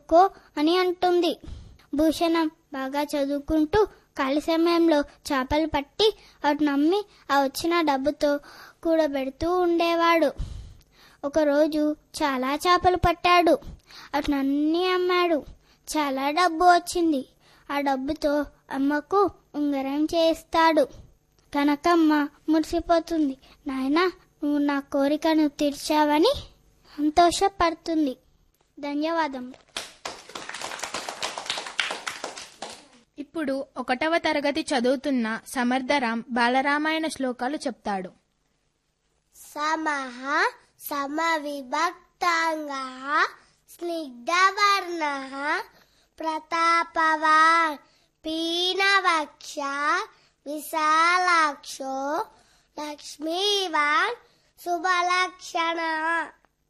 చదువుకో అని అంటుంది భూషణం బాగా చదువుకుంటూ ఖాళీ సమయంలో చేపలు పట్టి వాటిని నమ్మి ఆ వచ్చిన డబ్బుతో కూడబెడుతూ ఉండేవాడు ఒకరోజు చాలా చేపలు పట్టాడు అట్లన్నీ అమ్మాడు చాలా డబ్బు వచ్చింది ఆ డబ్బుతో అమ్మకు ఉంగరం చేస్తాడు కనకమ్మ మురిసిపోతుంది నాయనా నువ్వు నా కోరికను తీర్చావని సంతోషపడుతుంది ధన్యవాదములు ఇప్పుడు ఒకటవ తరగతి చదువుతున్న సమర్థరాం బాలరామాయణ శ్లోకాలు చెప్తాడు సమః సమవిభక్తాంగ స్నిగ్ధవర్ణ ప్రతాపవాన్ పీనవక్ష విశాలాక్షో లక్ష్మీవాన్ శుభలక్షణ